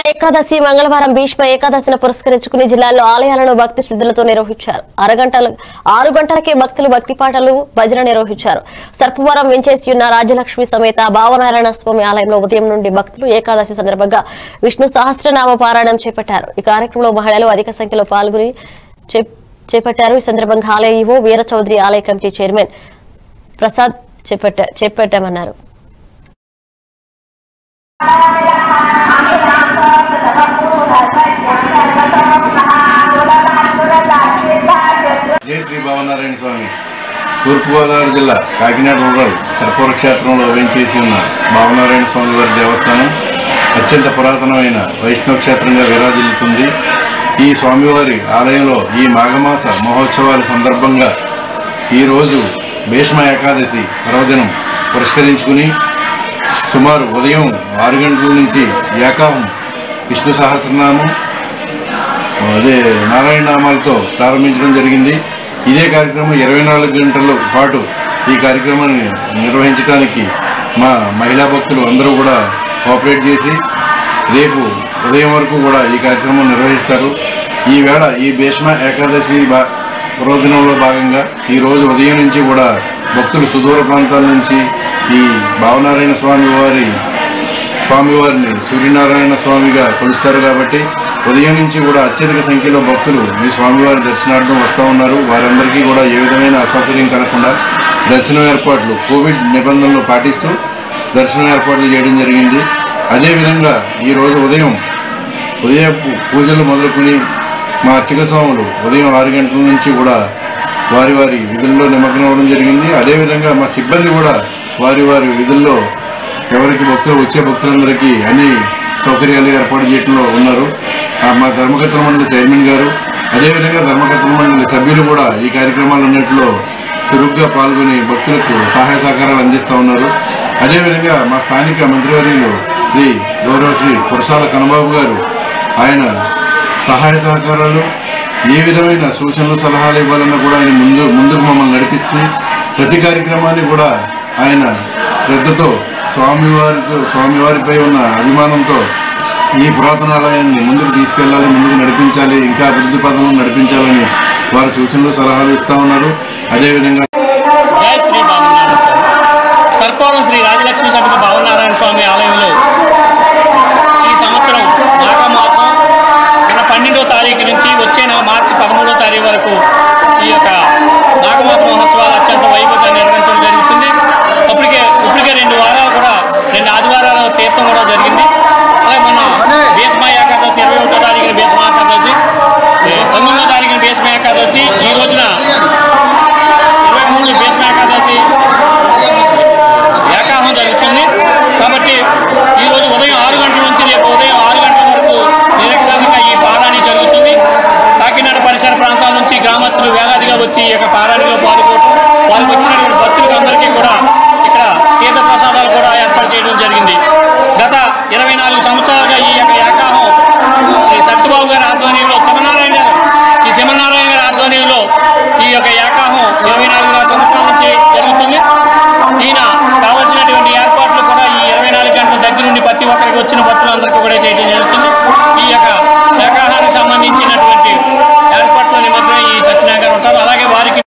ఏకాదశి మంగళవారం భీష్మ ఏకాదశిని పురస్కరించుకుని జిల్లాలో ఆలయాలను భక్తి సిద్ధులతో నిర్వహించారు అరగంటల ఆరు గంటలకే భక్తులు భక్తి పాటలు భజన నిర్వహించారు సర్పవరం వెంచేసి ఉన్న రాజ్యలక్ష్మి సమేత భావనారాయణ స్వామి ఆలయంలో ఉదయం నుండి భక్తులు ఏకాదశి సందర్భంగా విష్ణు సహస్రనామ పారాయణం చేపట్టారు ఈ కార్యక్రమంలో మహిళలు అధిక సంఖ్యలో పాల్గొని చే- చేపట్టారు ఈ సందర్భంగా ఆలయ ఈవో వీర చౌదరి ఆలయ కమిటీ చైర్మన్ ప్రసాద్ చేపట్ట చేపట్టామన్నారు జై శ్రీ భావనారాయణ స్వామి తూర్పుగోదావరి జిల్లా కాకినాడ రూరల్ సర్పవర క్షేత్రంలో వేంచేసి ఉన్న భావనారాయణ స్వామి వారి దేవస్థానం అత్యంత పురాతనమైన వైష్ణవ క్షేత్రంగా విరాజిల్లుతుంది ఈ స్వామివారి ఆలయంలో ఈ మాఘమాస మహోత్సవాల సందర్భంగా ఈరోజు భీష్మ ఏకాదశి పర్వదినం పురస్కరించుకుని సుమారు ఉదయం ఆరు గంటల నుంచి ఏకాహం విష్ణు సహస్రనామం అదే నారాయణ నామాలతో ప్రారంభించడం జరిగింది ఇదే కార్యక్రమం ఇరవై నాలుగు గంటల పాటు ఈ కార్యక్రమాన్ని నిర్వహించడానికి మా మహిళా భక్తులు అందరూ కూడా కోఆపరేట్ చేసి రేపు ఉదయం వరకు కూడా ఈ కార్యక్రమం నిర్వహిస్తారు ఈవేళ ఈ భీష్మ ఏకాదశి బా పర్వదినంలో భాగంగా ఈరోజు ఉదయం నుంచి కూడా భక్తులు సుదూర ప్రాంతాల నుంచి ఈ భావనారాయణ స్వామి వారి స్వామివారిని సూర్యనారాయణ స్వామిగా కొలుస్తారు కాబట్టి ఉదయం నుంచి కూడా అత్యధిక సంఖ్యలో భక్తులు ఈ స్వామివారి దర్శనార్థం వస్తూ ఉన్నారు వారందరికీ కూడా ఏ విధమైన అసౌకర్యం కలగకుండా దర్శనం ఏర్పాట్లు కోవిడ్ నిబంధనలు పాటిస్తూ దర్శనం ఏర్పాట్లు చేయడం జరిగింది అదేవిధంగా ఈరోజు ఉదయం ఉదయం పూ- పూజలు మొదలుకొని మా అర్చక స్వాములు ఉదయం ఆరు గంటల నుంచి కూడా వారి వారి విధుల్లో నిమగ్నం అవ్వడం జరిగింది అదేవిధంగా మా సిబ్బంది కూడా వారి వారి విధుల్లో ఎవరికి భక్తులు వచ్చే భక్తులందరికీ అన్ని సౌకర్యాలు ఏర్పాటు చేయడంలో ఉన్నారు ఆ మా ధర్మకర్తల మండలి చైర్మన్ గారు అదేవిధంగా ధర్మకర్తల మండలి సభ్యులు కూడా ఈ కార్యక్రమాలన్నింటిలో చురుగ్గా పాల్గొని భక్తులకు సహాయ సహకారాలు అందిస్తూ ఉన్నారు అదేవిధంగా మా స్థానిక మంత్రివర్యులు శ్రీ గౌరవ శ్రీ కురసాల కనబాబు గారు ఆయన సహాయ సహకారాలు ఏ విధమైన సూచనలు సలహాలు ఇవ్వాలన్నా కూడా ఆయన ముందు ముందుకు మమ్మల్ని నడిపిస్తూ ప్రతి కార్యక్రమాన్ని కూడా ఆయన శ్రద్ధతో స్వామివారితో స్వామివారిపై ఉన్న అభిమానంతో ఈ పురాతన ఆలయాన్ని ముందుకు తీసుకెళ్ళాలి ముందుకు నడిపించాలి ఇంకా అభివృద్ధి పథంలో నడిపించాలని వారు సూచనలు సలహాలు ఇస్తూ ఉన్నారు అదేవిధంగా జై శ్రీ భావనారాయణ స్వామి సర్పవరం శ్రీ రాజలక్ష్మి సమేత భావనారాయణ స్వామి ఆలయంలో ఈ సంవత్సరం మాఘమాసం మన పన్నెండో తారీఖు నుంచి వచ్చే నెల మార్చి పదమూడో తారీఖు వరకు ఈ యొక్క మాఘమాస మహోత్సవాలు అత్యంత వైభవంగా నిర్వహించడం జరుగుతుంది అప్పటికే ఇప్పటికే రెండు వారాలు కూడా రెండు ఆదివారాల తీర్థం కూడా జరిగింది అలాగే మొన్న భీష్మ ఏకాదశి ఇరవై ఒకటో తారీఖున భీష్మ ఏకాదశి పంతొమ్మిదో తారీఖున భీష్మ ఏకాదశి ఈ రోజున ఇరవై మూడు భీష్మ ఏకాదశి ఏకాహం జరుగుతుంది కాబట్టి ఈరోజు ఉదయం ఆరు గంటల నుంచి రేపు ఉదయం ఆరు గంటల వరకు నిరక్షరంగా ఈ పారాణి జరుగుతుంది కాకినాడ పరిసర ప్రాంతాల నుంచి గ్రామస్తులు వేలాదిగా వచ్చి ఈ యొక్క పారాణిలో పాల్గొనడం వారికి వచ్చినటువంటి భక్తులకు అందరికీ కూడా ఇక్కడ తీర్థ ప్రసాదాలు కూడా ఏర్పాటు చేయడం జరిగింది గత ఇరవై నాలుగు సంవత్సరాలుగా ఈ యొక్క ఏకాహం ఈ సత్యబాబు గారి ఆధ్వర్యంలో శివనారాయణ గారు ఈ శివనారాయణ గారి ఆధ్వర్యంలో ఈ యొక్క ఏకాహం ఇరవై నాలుగు సంవత్సరాల నుంచి జరుగుతుంది ఈయన కావాల్సినటువంటి ఏర్పాట్లు కూడా ఈ ఇరవై నాలుగు గంటల దగ్గర నుండి ప్రతి ఒక్కరికి వచ్చిన భక్తులందరికీ కూడా చేయడం జరుగుతుంది ఈ యొక్క ఏకాహానికి సంబంధించినటువంటి ఏర్పాట్ల నిమగ్నం ఈ సత్యనారాయణ గారు ఉంటారు అలాగే వారికి